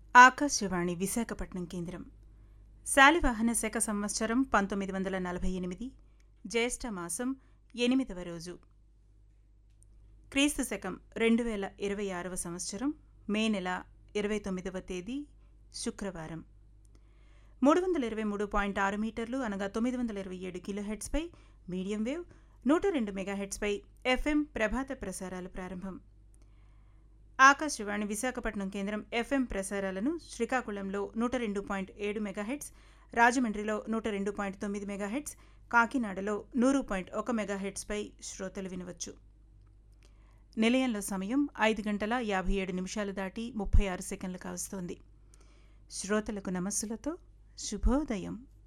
ఆకాశవాణి విశాఖపట్నం కేంద్రం శాలివాహన శక సంవత్సరం పంతొమ్మిది వందల నలభై ఎనిమిది జ్యేష్ఠ మాసం ఎనిమిదవ రోజు క్రీస్తు శకం రెండు వేల ఇరవై ఆరవ సంవత్సరం మే నెల ఇరవై తొమ్మిదవ తేదీ శుక్రవారం మూడు వందల ఇరవై మూడు పాయింట్ ఆరు మీటర్లు అనగా తొమ్మిది వందల ఇరవై ఏడు కిలోహెడ్స్పై మీడియం వేవ్ నూట రెండు మెగాహెడ్స్పై ఎఫ్ఎం ప్రభాత ప్రసారాలు ప్రారంభం ఆకాశవాణి విశాఖపట్నం కేంద్రం ఎఫ్ఎం ప్రసారాలను శ్రీకాకుళంలో నూట రెండు పాయింట్ ఏడు మెగాహెట్స్ రాజమండ్రిలో నూట రెండు పాయింట్ తొమ్మిది మెగాహెట్స్ కాకినాడలో నూరు పాయింట్ ఒక మెగాహెట్స్పై శ్రోతలు వినవచ్చు నిలయంలో సమయం ఐదు గంటల యాభై ఏడు నిమిషాలు దాటి ముప్పై ఆరు సెకండ్లు కావస్తోంది శ్రోతలకు నమస్సులతో శుభోదయం